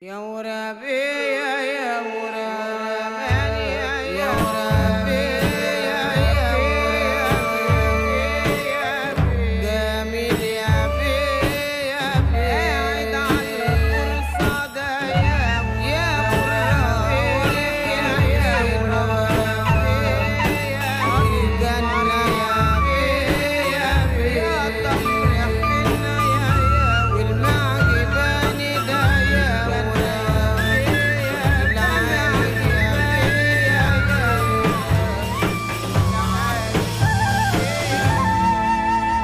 يا ورابي يا يا ورابي يا ورابي يا يا ورابي جميل يا بي يا بي قاعد على الفرصة يا يا ورابي يا يا ورابي يا الجنة يا بي يا بي يا طفرح منا يا يا والمعجباني ده يا ورابي يا العالي يا بي يا يا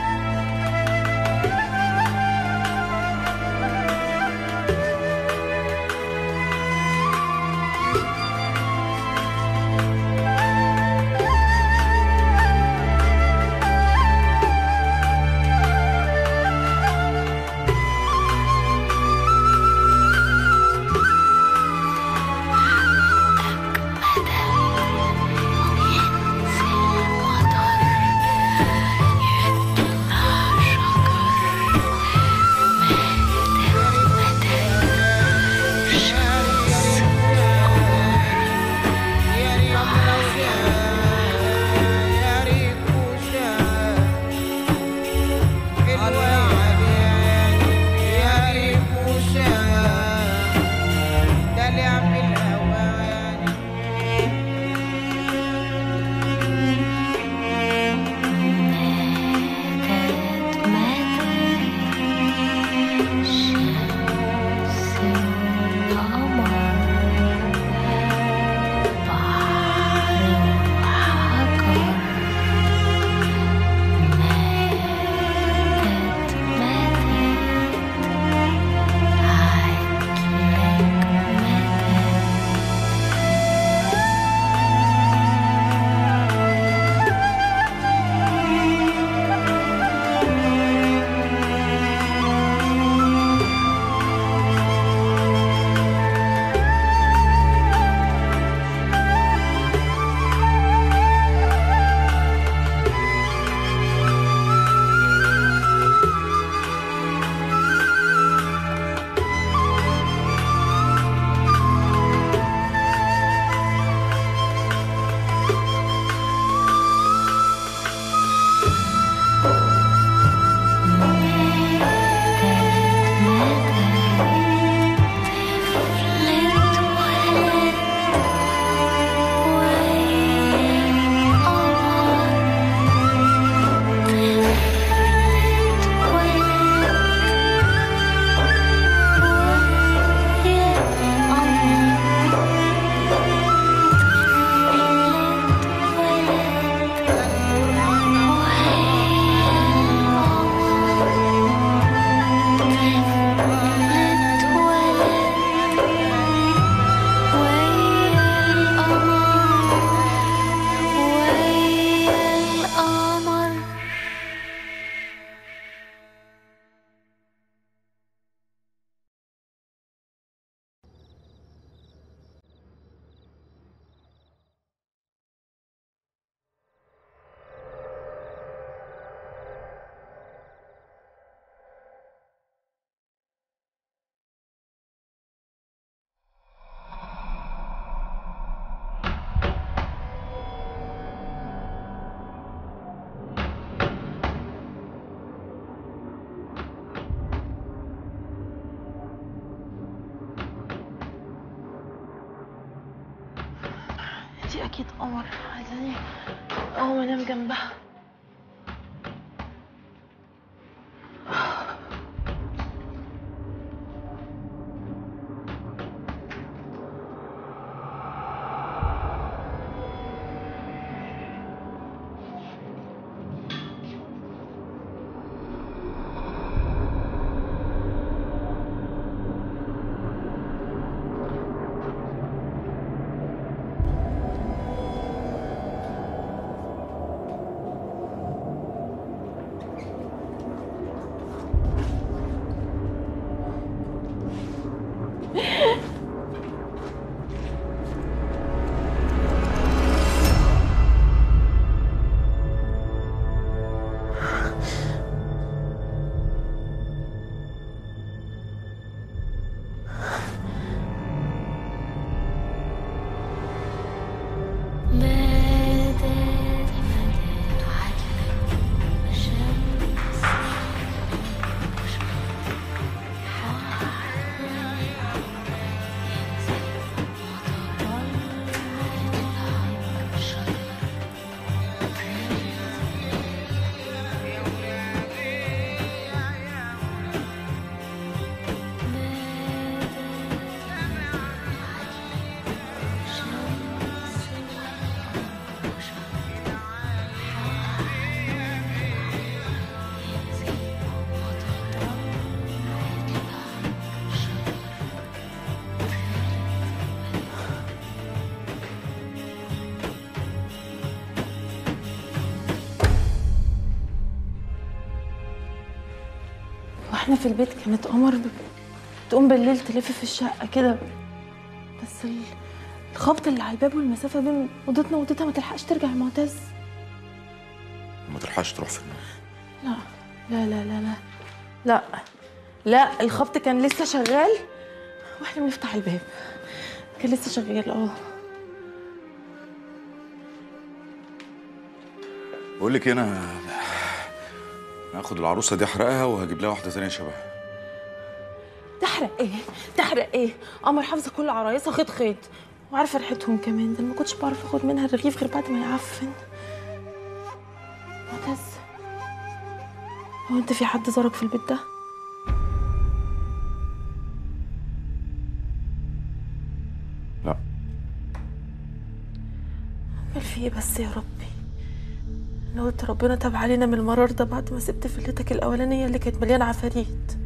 دي اكيد قمر عايزاني اقوم انام جنبها واحنا في البيت كانت قمر ب- تقوم بالليل تلف في الشقة كده بس ال- الخبط اللي على الباب والمسافة بين أوضتنا وأوضتها ما تلحقش ترجع يا معتز ما تلحقش تروح فين لا لا لا لا لا لا لا الخبط كان لسه شغال واحنا بنفتح الباب كان لسه شغال اه بقول لك إيه، انا هاخد العروسه دي احرقها وهجيب لها واحده ثانيه شبهها تحرق ايه تحرق ايه قمر حافظه كل عرايسها خيط خيط وعارفه ريحتهم كمان ده أنا ما كنتش بعرف اخد منها الرغيف غير بعد ما يعفن معتز هو انت في حد زارك في البيت ده لا امال في ايه بس يا ربي انا قلت ربنا تاب علينا من المرار ده بعد ما سبت فيلتك الاولانيه اللي كانت مليانه عفاريت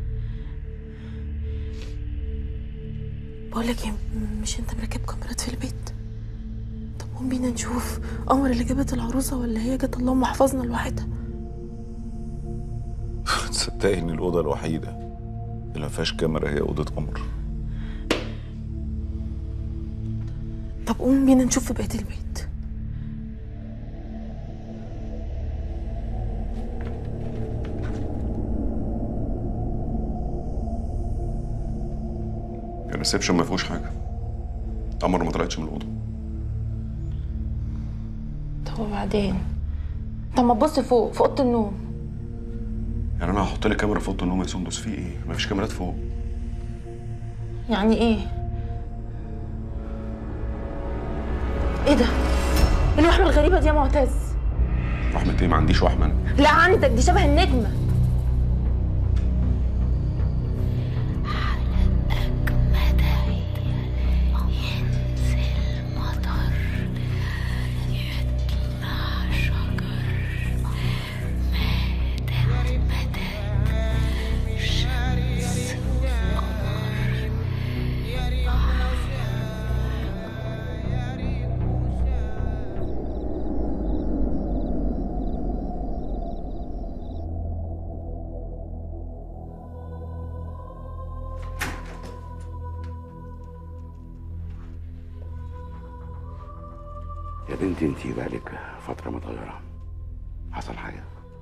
بقول لك ايه م- مش انت مركب كاميرات في البيت طب قوم بينا نشوف قمر اللي جابت العروسه ولا هي جت اللهم احفظنا لوحدها تصدقي ان الاوضه الوحيده اللي ما فيهاش كاميرا هي اوضه قمر طب قوم بينا نشوف في بقيه البيت الريسبشن ما فيهوش حاجه قمر ما طلعتش من الاوضه طب وبعدين طب ما تبص فوق في اوضه النوم يعني انا هحط لك كاميرا في اوضه النوم يا سندس في ايه ما فيش كاميرات فوق يعني ايه ايه ده إيه الوحمه الغريبه دي يا معتز رحمه ايه ما عنديش وحمه انا لا عندك دي شبه النجمه يا بنتي انتي بقالك فترة متغيرة حصل حاجة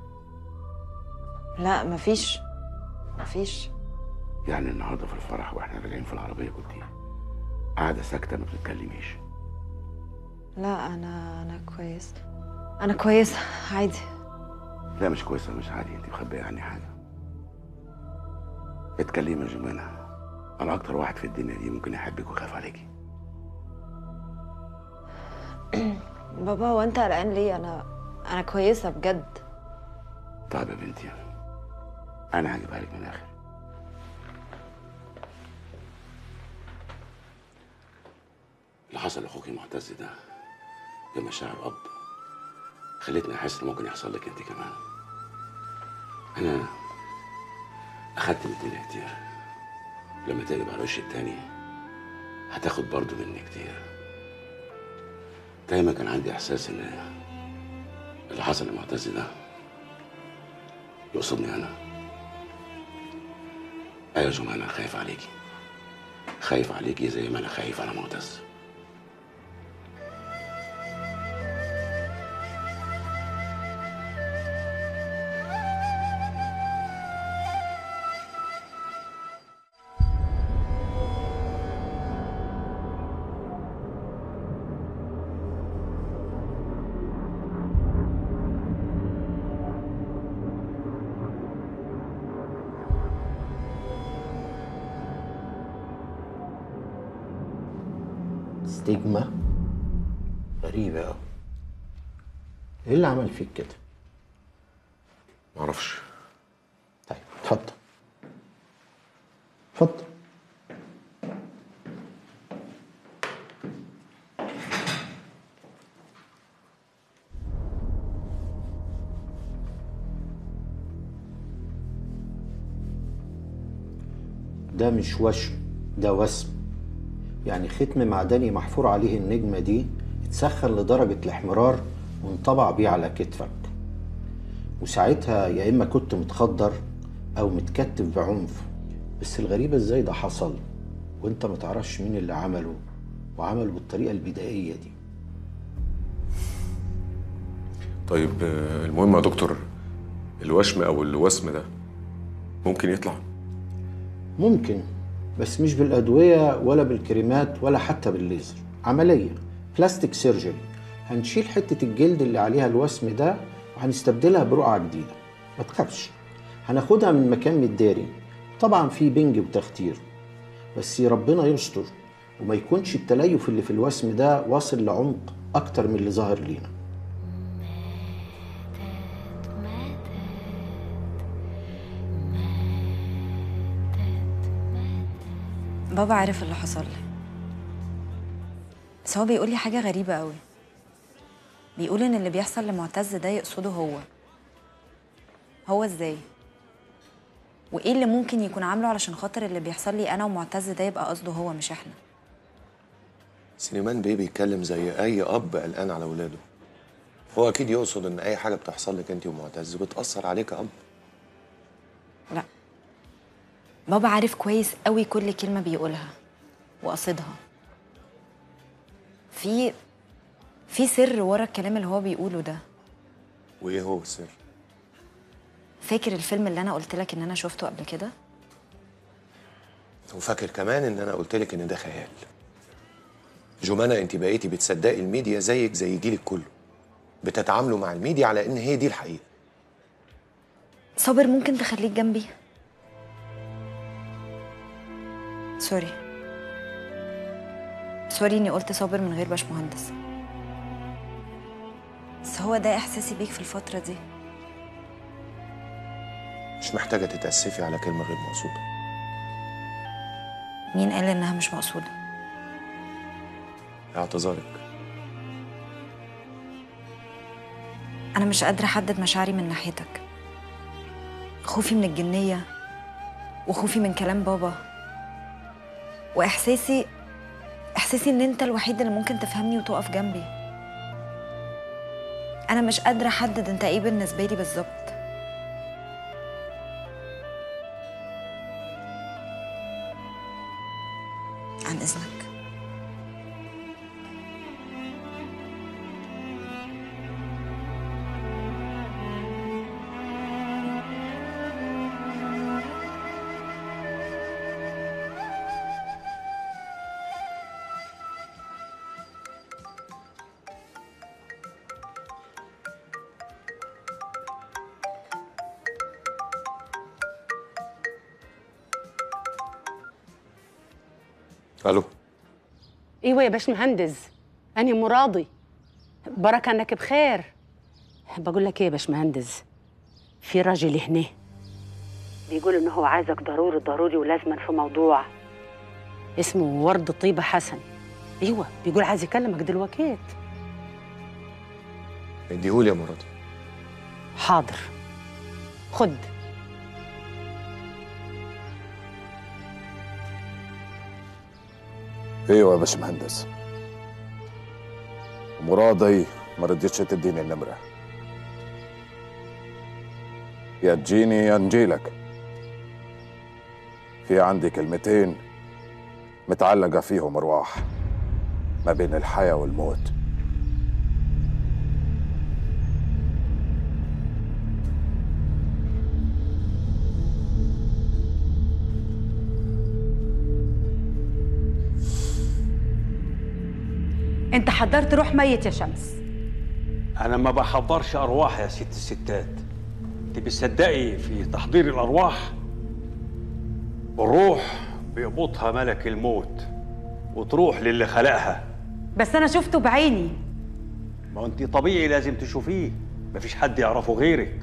لا مفيش مفيش يعني النهاردة في الفرح واحنا راجعين في العربية كنتي قاعدة ساكتة ما بتتكلميش لا انا انا كويس انا كويسه عادي لا مش كويسة مش عادي انتي مخبية عني حاجة اتكلمي يا جمانة انا اكتر واحد في الدنيا دي ممكن يحبك ويخاف عليكي بابا هو انت قلقان ليه انا انا كويسه بجد طيب يا بنتي انا هجيبها لك من الاخر اللي حصل لاخوكي معتز ده بمشاعر اب خلتني احس ان ممكن يحصل لك انت كمان انا اخدت من الدنيا كتير لما تقلب على الوش التاني هتاخد برضه مني كتير دايما كان عندي احساس ان اللي حصل لمعتز ده يقصدني انا ايوه يا جماعه انا خايف عليكي خايف عليكي زي ما انا خايف على معتز ستيجما غريبة أوي إيه اللي عمل فيك كده؟ معرفش طيب اتفضل اتفضل ده مش وشم ده وسم يعني ختم معدني محفور عليه النجمة دي اتسخن لدرجة الاحمرار وانطبع بيه على كتفك وساعتها يا إما كنت متخدر او متكتف بعنف بس الغريبة ازاي ده حصل وانت ما تعرفش مين اللي عمله وعمله بالطريقة البدائية دي طيب آه، المهم يا دكتور الوشم او الوسم ده ممكن يطلع ممكن بس مش بالأدوية ولا بالكريمات ولا حتى بالليزر عملية بلاستيك سيرجري هنشيل حتة الجلد اللي عليها الوسم ده وهنستبدلها برقعة جديدة ما تخافش هناخدها من مكان متداري طبعا في بنج وتختير بس ربنا يستر وما يكونش التليف اللي في الوسم ده واصل لعمق أكتر من اللي ظاهر لينا بابا عارف اللي حصل لي بس هو بيقول لي حاجة غريبة قوي بيقول إن اللي بيحصل لمعتز ده يقصده هو هو إزاي؟ وإيه اللي ممكن يكون عامله علشان خاطر اللي بيحصل لي أنا ومعتز ده يبقى قصده هو مش إحنا سليمان بيه بيتكلم زي اي اب قلقان على ولاده هو اكيد يقصد ان اي حاجه بتحصل لك انت ومعتز بتاثر عليك يا اب لا بابا عارف كويس قوي كل كلمة بيقولها وقصدها في في سر ورا الكلام اللي هو بيقوله ده وايه هو السر فاكر الفيلم اللي انا قلت لك ان انا شفته قبل كده وفاكر كمان ان انا قلت لك ان ده خيال جمانة انت بقيتي بتصدقي الميديا زيك زي جيلك كله بتتعاملوا مع الميديا على ان هي دي الحقيقه صابر ممكن تخليك جنبي سوري سوري اني قلت صابر من غير باشمهندس بس هو ده احساسي بيك في الفترة دي مش محتاجه تتاسفي على كلمه غير مقصوده مين قال انها مش مقصودة اعتذارك انا مش قادرة احدد مشاعري من ناحيتك خوفي من الجنية وخوفي من كلام بابا واحساسي احساسي ان انت الوحيد اللي ممكن تفهمني وتقف جنبي انا مش قادرة احدد انت ايه بالنسبة لي بالظبط عن اذنك الو ايوه يا باشمهندس انا مراضي بركه انك بخير بقول لك ايه يا باشمهندس في راجل هنا بيقول ان هو عايزك ضروري ضروري ولازما في موضوع اسمه ورد طيبه حسن ايوه بيقول عايز يكلمك دلوقتي اديهولي يا مراد حاضر خد ايوه يا باشمهندس مرادي ما رضيتش تديني النمرة يا تجيني يا نجيلك في عندي كلمتين متعلقة فيهم أرواح ما بين الحياة والموت انت حضرت روح ميت يا شمس أنا ما بحضرش أرواح يا ست الستات أنت بتصدقي في تحضير الأرواح الروح بيقبضها ملك الموت وتروح للي خلقها بس انا شفته بعيني ما أنت طبيعي لازم تشوفيه مفيش حد يعرفه غيرك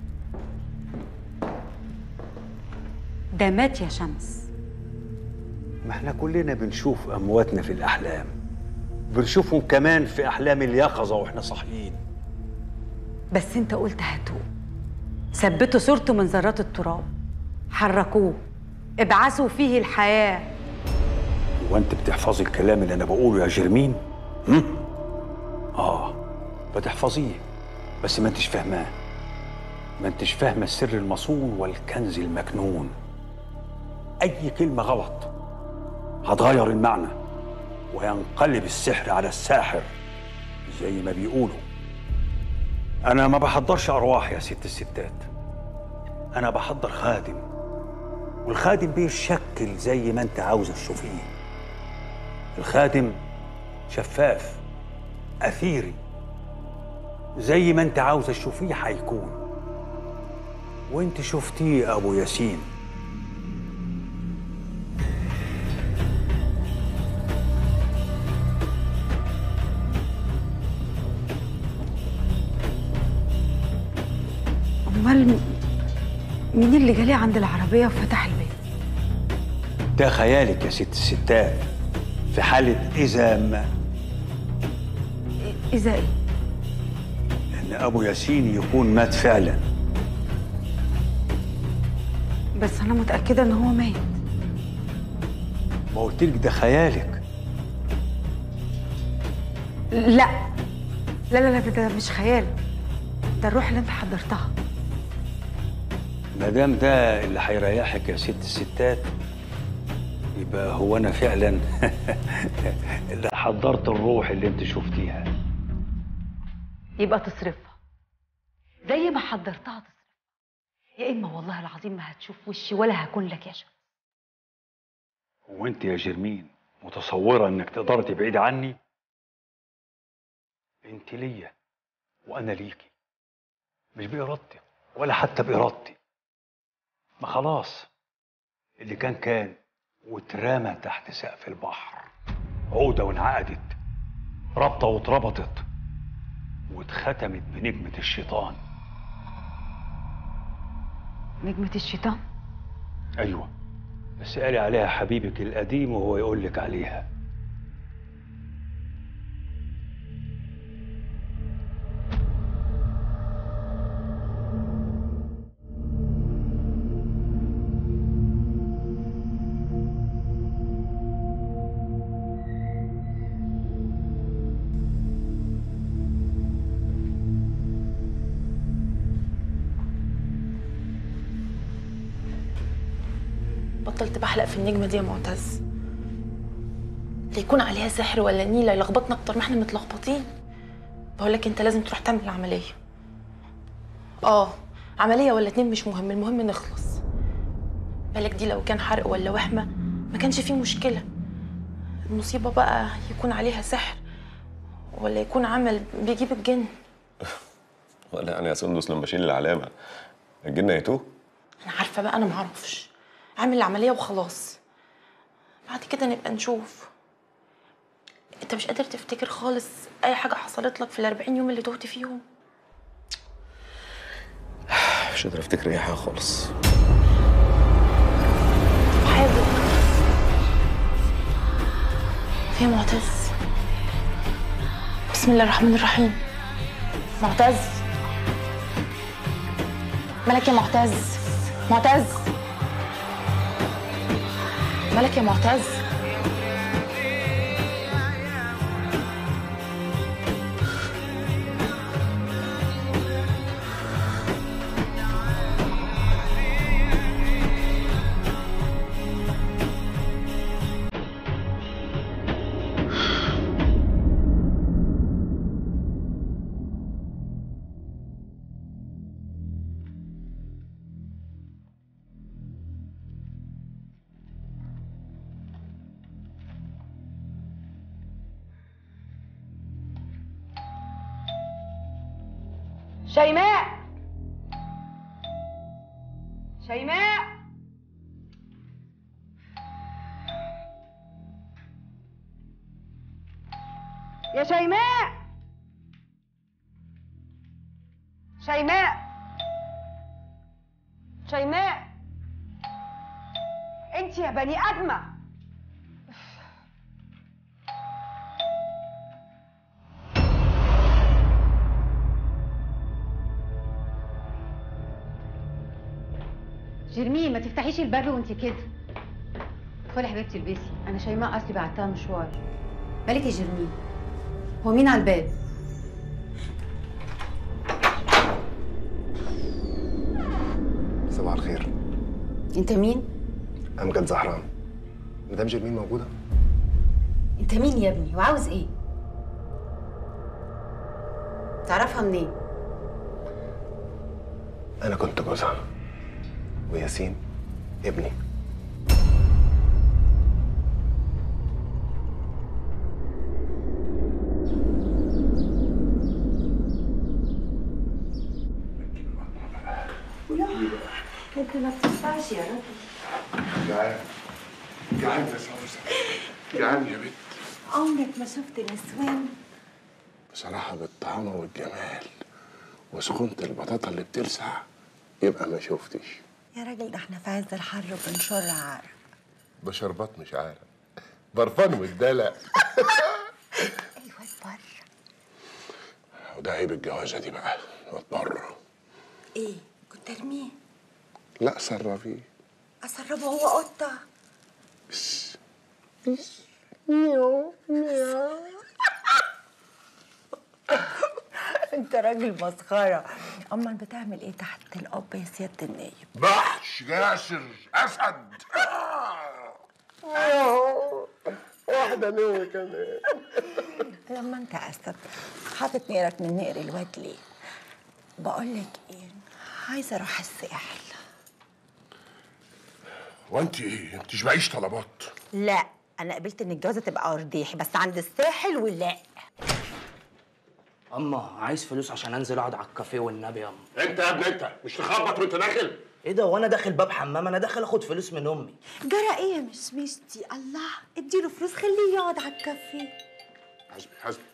ده مات يا شمس ما احنا كلنا بنشوف أمواتنا في الأحلام بنشوفهم كمان في أحلام اليقظة وإحنا صاحيين بس انت قلت هاتوه ثبتوا صورته من ذرات التراب حركوه ابعثوا فيه الحياه هو أنت بتحفظي الكلام اللي أنا بقوله يا جرمين؟ هم؟ آه بتحفظيه بس ما أنتش فاهماه ما انتش فاهمه السر المصون والكنز المكنون اي كلمه غلط هتغير المعنى وينقلب السحر على الساحر زي ما بيقولوا انا ما بحضرش ارواح يا ست الستات انا بحضر خادم والخادم بيشكل زي ما انت عاوزه تشوفيه الخادم شفاف اثيري زي ما انت عاوزه تشوفيه هيكون وانت شفتيه يا ابو ياسين امال م- مين اللي جالي عند العربيه وفتح الباب ده خيالك يا ست الستات في حالة إذا ما اذا ايه إن أبو ياسين يكون مات فعلا بس انا متاكده ان هو مات ما قلتلك ده خيالك لا لا لا لا ده مش خيال ده الروح اللي انت حضرتها ما دام ده اللي هيريحك يا ست الستات يبقى هو أنا فعلا اللي حضرت الروح اللي أنت شفتيها يبقى تصرفها زي ما حضرتها تصرفها يا اما والله العظيم ما هتشوف وشي ولا هكون لك يا شيخ وأنت يا جرمين متصورة إنك تقدر تبعدي عني أنت ليا وأنا ليكي مش بإرادتي ولا حتى بإرادتي ما خلاص اللي كان كان واترمى تحت سقف البحر عقدة وانعقدت رابطة واتربطت واتختمت بنجمة الشيطان نجمه الشيطان أيوة بس قالي عليها حبيبك القديم وهو يقول لك عليها بطلت بحلق في النجمة دي يا معتز لا يكون عليها سحر ولا نيلة يلخبطنا أكتر ما احنا متلخبطين بقولك أنت لازم تروح تعمل العملية آه عملية ولا اتنين مش مهم المهم نخلص بالك دي لو كان حرق ولا وحمة ما كانش فيه مشكلة المصيبة بقى يكون عليها سحر ولا يكون عمل بيجيب الجن ولا يعني يا سندس لما بشيل العلامه الجن هيتوه أنا عارفة بقى أنا معرفش اعمل العملية وخلاص بعد كده نبقى نشوف انت مش قادر تفتكر خالص اي حاجة حصلت لك في الأربعين يوم اللي تهت فيهم مش قادر افتكر اي حاجه خالص حاجة يا معتز بسم الله الرحمن الرحيم معتز مالك يا معتز معتز مالك يا معتز شيماء شيماء يا شيماء شيماء شيماء انت يا بني ادمه جرمين ما تفتحيش الباب وانت كده ادخلي يا حبيبتي البسي انا شيماء اصلي بعتها مشوار مالك يا جرمين هو مين على الباب صباح الخير انت مين امجد زهران مدام جرمين موجوده انت مين يا ابني وعاوز ايه تعرفها منين انا كنت جوزها وياسين ابني انت ما بتدفعش يا راجل جعان جعان يا سوسة جعان يا بنت عمرك ما شفت نسوان بصراحة بالطعامة والجمال وسخونة البطاطا اللي بتلسع يبقى ما شفتش يا راجل ده احنا في عز الحر وبنشر عرق بشربات مش عارف برفان والدلع ايوه بره وده عيب الجوازة دي بقى بره ايه كنت ارميه لا سربيه اسربه هو قطه مياو مياو انت راجل مسخره امال بتعمل ايه تحت القبه يا سياده النايب بحش جاسر اسد واحدة نوي كمان لما انت اسد حاطط نقرك من نقر الواد ليه بقول لك ايه عايزه اروح الساحل وانت ايه انت تشبعيش طلبات لا انا قبلت ان الجوازه تبقى ارضيحي بس عند الساحل ولا اما عايز فلوس عشان انزل اقعد على الكافيه والنبي يا اما انت يا ابني انت مش تخبط وانت داخل ايه ده وانا داخل باب حمام انا داخل اخد فلوس من امي جرى ايه يا مشمشتي الله اديله فلوس خليه يقعد على الكافيه حسبي حسبي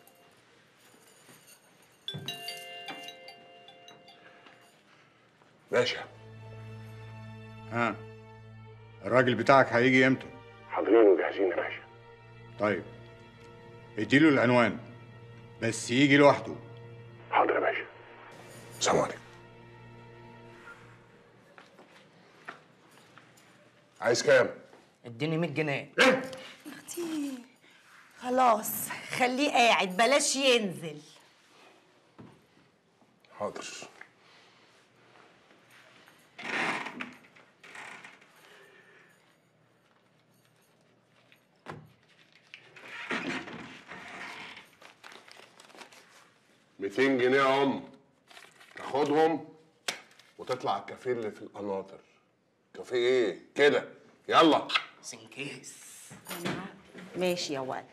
باشا ها الراجل بتاعك هيجي امتى؟ حاضرين وجاهزين يا باشا طيب اديله العنوان بس يجي لوحده حاضر يا باشا سلام عليكم عايز كام؟ اديني 100 جنيه اختي خلاص خليه قاعد بلاش ينزل حاضر ميتين جنيه يا ام تاخدهم وتطلع على الكافيه اللي في القناطر كافيه ايه كده يلا سنكيس ماشي يا ولد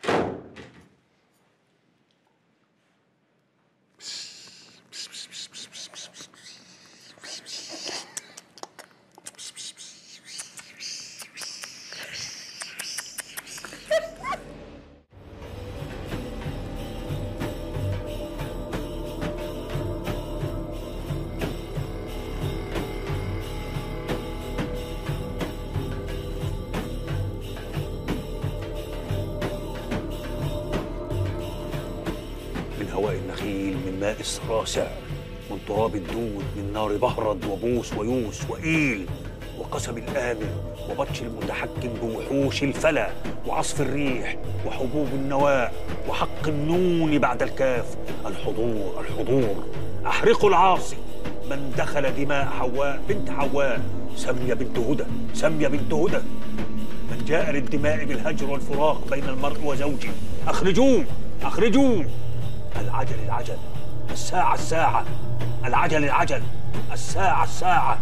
من هواء النخيل من ماء الصراسع من تراب الدود من نار بهرد وبوس ويوس وإيل وقسم الآمن وبطش المتحكم بوحوش الفلا وعصف الريح وحبوب النواء وحق النون بعد الكاف الحضور الحضور أحرقوا العاصي من دخل دماء حواء بنت حواء سمية بنت هدى سمية بنت هدى من جاء للدماء بالهجر والفراق بين المرء وزوجه أخرجوه أخرجوه العجل العجل الساعة الساعة العجل العجل الساعة الساعة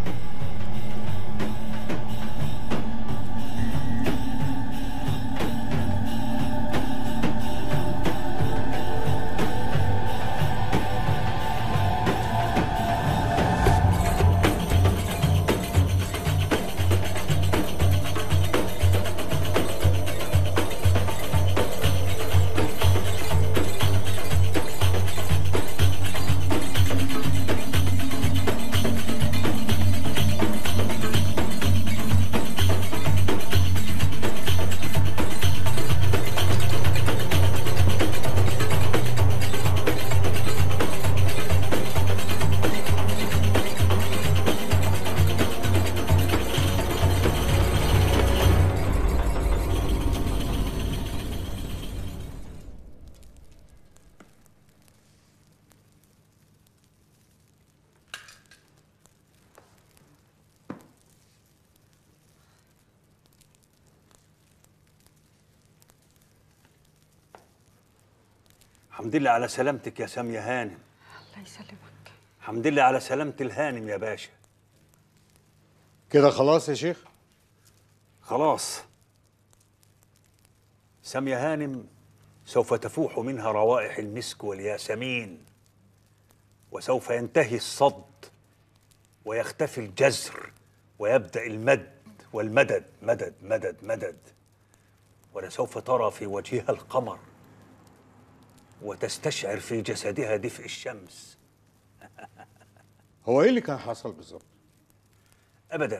الحمد لله على سلامتك يا سامية هانم الله يسلمك الحمد لله على سلامة الهانم يا باشا كده خلاص يا شيخ خلاص سامية هانم سوف تفوح منها روائح المسك والياسمين وسوف ينتهي الصد ويختفي الجزر ويبدأ المد والمدد مدد مدد مدد ولسوف ترى في وجهها القمر وتستشعر في جسدها دفء الشمس هو ايه اللي كان حصل بالظبط ابدا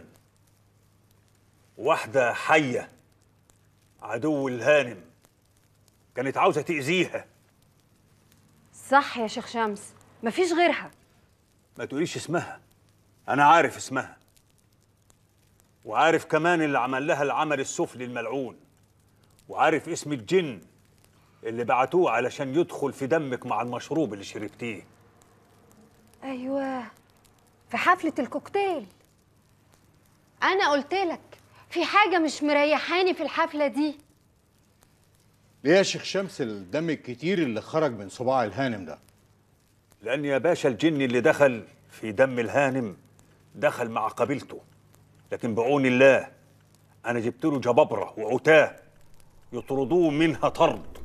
واحده حيه عدو الهانم كانت عاوزه تاذيها صح يا شيخ شمس مفيش غيرها ما تقوليش اسمها انا عارف اسمها وعارف كمان اللي عمل لها العمل السفلي الملعون وعارف اسم الجن اللي بعتوه علشان يدخل في دمك مع المشروب اللي شربتيه ايوه في حفلة الكوكتيل انا قلت لك في حاجة مش مريحاني في الحفلة دي ليه يا شيخ شمس الدم الكتير اللي خرج من صباع الهانم ده لأن يا باشا الجن اللي دخل في دم الهانم دخل مع قبيلته لكن بعون الله أنا جبت له جبابرة وعتاه يطردوه منها طرد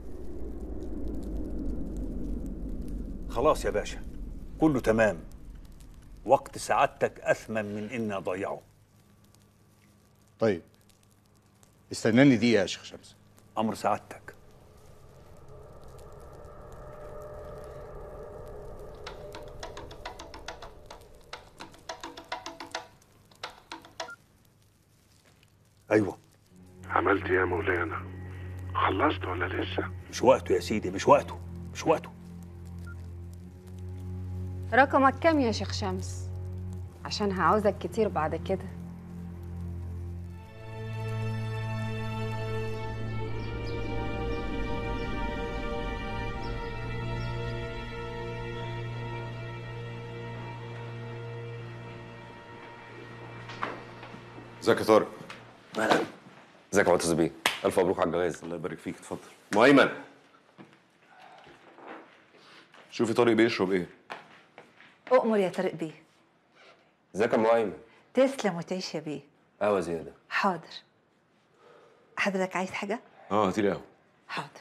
خلاص يا باشا كله تمام وقت سعادتك أثمن من إني أضيعه طيب استناني دقيقة يا شيخ شمس أمر سعادتك أيوه عملت ايه يا مولانا خلصت ولا لسه مش وقته يا سيدي مش وقته مش وقته رقمك كام يا شيخ شمس عشان هعوزك كتير بعد كده ازيك يا طارق ازيك يا معتز بيه الف مبروك على الجواز الله يبارك فيك اتفضل مؤيمن شوفي طارق بيشرب ايه أؤمر يا طارق بيه ازيك يا مؤيمن تسلم وتعيش يا بيه قهوه زياده حاضر حضرتك عايز حاجة؟ اه هاتي لي قهوه حاضر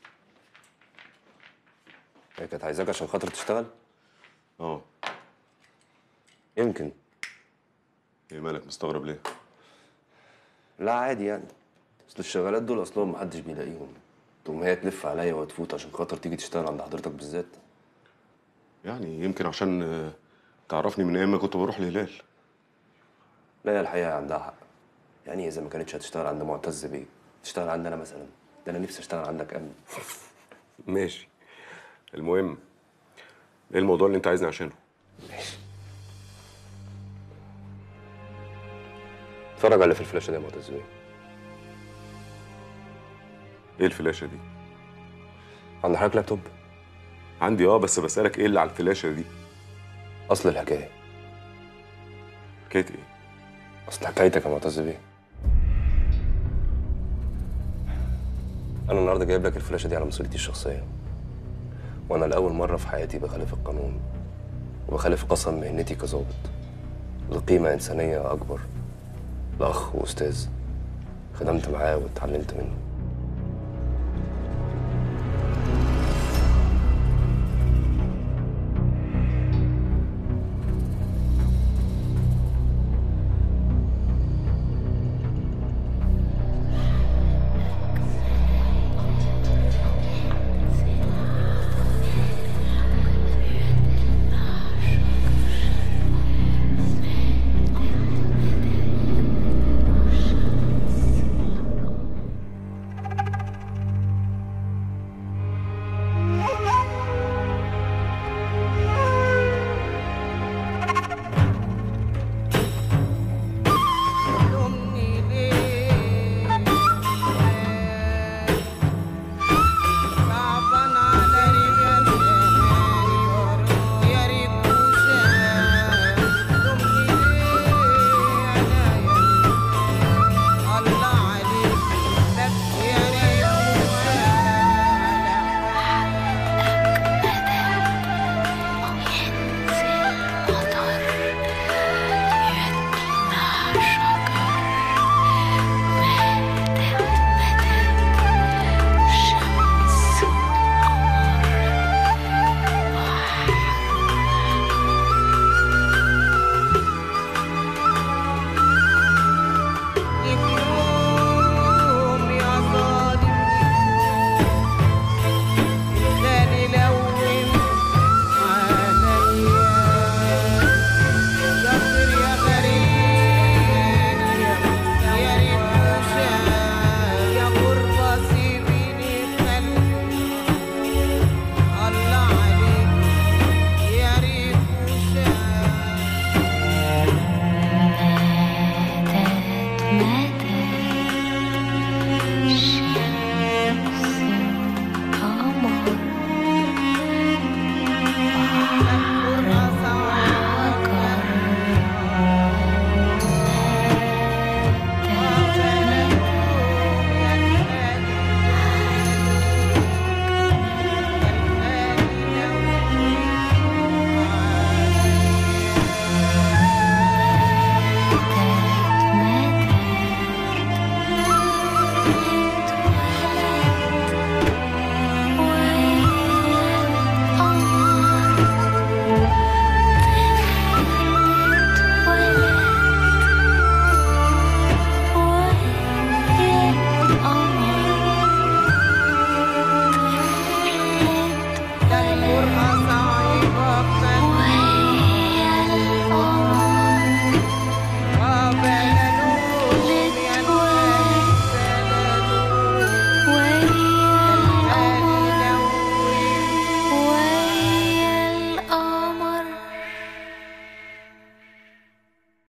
هي كانت عايزاك عشان خاطر تشتغل اه يمكن ايه مالك مستغرب ليه لا عادي يعني اصل الشغالات دول اصلهم محدش بيلاقيهم تقوم هي تلف عليا وتفوت عشان خاطر تيجي تشتغل عند حضرتك بالذات يعني يمكن عشان آه، تعرفني من ايام ما كنت بروح الهلال لا هي الحقيقه عندها حق يعني اذا ما كانتش هتشتغل عند معتز بيه تشتغل عندنا مثلا ده انا نفسي اشتغل عندك امن ماشي المهم ايه الموضوع اللي انت عايزني عشانه اتفرج على اللي في الفلاشه دي يا معتز بيه ايه الفلاشه دي عند حضرتك لابتوب عندي اه بس بسالك ايه اللي على الفلاشه دي اصل الحكايه حكايه ايه اصل حكايتك يا معتز بيه انا النهارده جايب لك الفلاشه دي على مسؤوليتي الشخصيه وانا لاول مره في حياتي بخالف القانون وبخالف قسم مهنتي كظابط لقيمه انسانيه اكبر لاخ واستاذ خدمت معاه واتعلمت منه